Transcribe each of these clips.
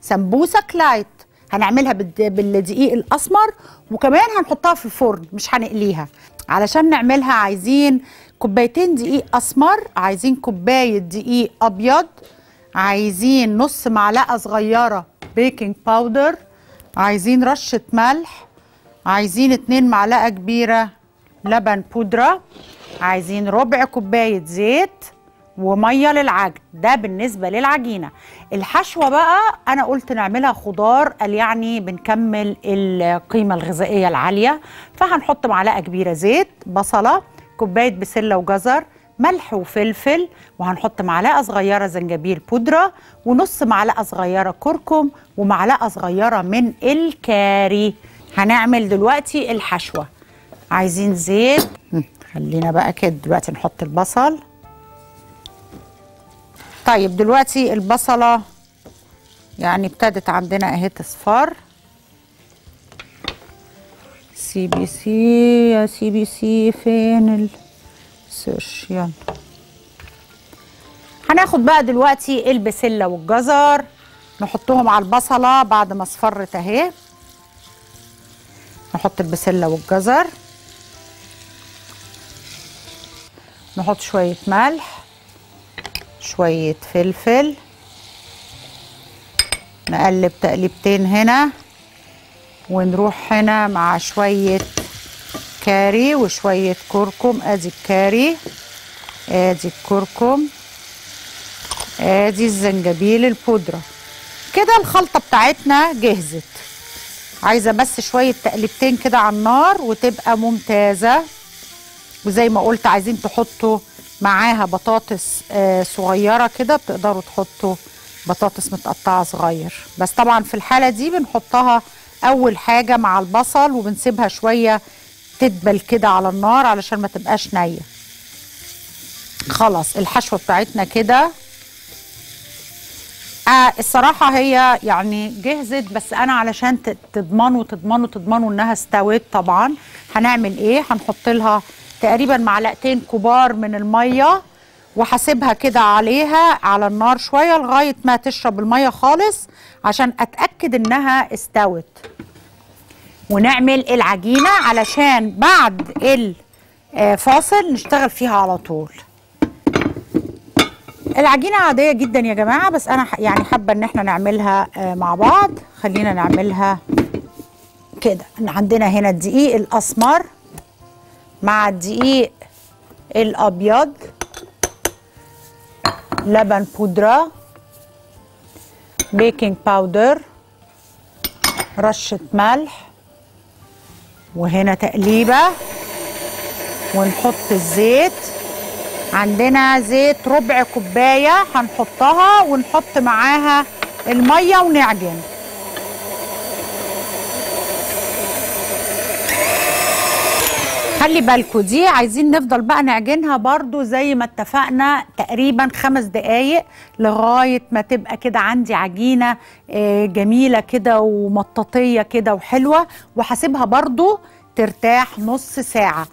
سمبوسك لايت هنعملها بالد- بالدقيق الاسمر وكمان هنحطها في الفرن مش هنقليها علشان نعملها عايزين كوبايتين دقيق اسمر عايزين كوبايه دقيق ابيض عايزين نص معلقه صغيره بيكنج باودر عايزين رشه ملح عايزين اتنين معلقه كبيره لبن بودره عايزين ربع كوبايه زيت وميه للعجن ده بالنسبه للعجينه الحشوه بقى انا قلت نعملها خضار قال يعني بنكمل القيمه الغذائيه العاليه فهنحط معلقه كبيره زيت بصله كوبايه بسله وجزر ملح وفلفل وهنحط معلقه صغيره زنجبيل بودره ونص معلقه صغيره كركم ومعلقه صغيره من الكاري هنعمل دلوقتي الحشوه عايزين زيت هم، خلينا بقى كده دلوقتي نحط البصل طيب دلوقتي البصلة يعني ابتدت عندنا اهي تصفر سي بي سي يا سي بي سي فين السيرش يلا هناخد بقى دلوقتي البسلة والجزر نحطهم على البصلة بعد ما اصفرت اهي نحط البسلة والجزر نحط شوية ملح شوية فلفل نقلب تقليبتين هنا ونروح هنا مع شوية كاري وشوية كركم ادي الكاري ادي الكركم ادي الزنجبيل البودرة كده الخلطة بتاعتنا جهزت عايزة بس شوية تقليبتين كده على النار وتبقى ممتازة وزي ما قلت عايزين تحطوا معاها بطاطس آه، صغيره كده بتقدروا تحطوا بطاطس متقطعه صغير بس طبعا في الحاله دي بنحطها اول حاجه مع البصل وبنسيبها شويه تدبل كده على النار علشان ما تبقاش نيه خلاص الحشوه بتاعتنا كده آه الصراحة هي يعني جهزت بس أنا علشان ت- تضمنوا تضمنوا تضمنوا إنها استوت طبعا هنعمل إيه؟ هنحط لها تقريبا معلقتين كبار من المية وهسيبها كده عليها على النار شوية لغاية ما تشرب المية خالص عشان أتأكد إنها استوت ونعمل العجينة علشان بعد الفاصل نشتغل فيها على طول العجينة عادية جدا يا جماعة بس أنا ح- يعني حابة إن احنا نعملها آه، مع بعض خلينا نعملها كده عندنا هنا الدقيق الأسمر مع الدقيق الأبيض لبن بودرة بيكنج باودر رشة ملح وهنا تقليبة ونحط الزيت عندنا زيت ربع كوباية هنحطها ونحط معاها المية ونعجن خلي بالكوا دي عايزين نفضل بقى نعجنها برضو زي ما اتفقنا تقريبا خمس دقايق لغاية ما تبقى كده عندي عجينة آه، جميلة كده ومطاطية كده وحلوة وهسيبها برضو ترتاح نص ساعة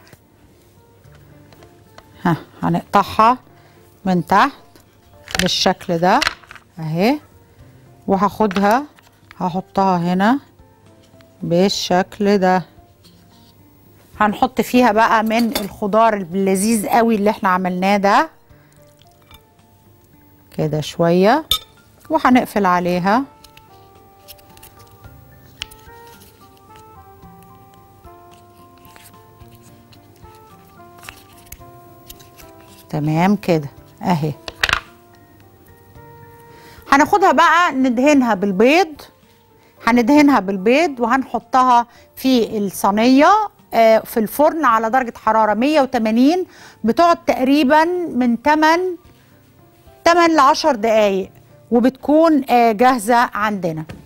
ها هنقطعها من تحت بالشكل ده اهي وهاخدها هحطها هنا بالشكل ده هنحط فيها بقى من الخضار اللذيذ قوي اللي احنا عملناه ده كده شوية وهنقفل عليها تمام كده اهي هناخدها بقى ندهنها بالبيض هندهنها بالبيض وهنحطها في الصينيه آه، في الفرن على درجه حراره 180 بتقعد تقريبا من 8 8 ل 10 دقائق وبتكون آه، جاهزه عندنا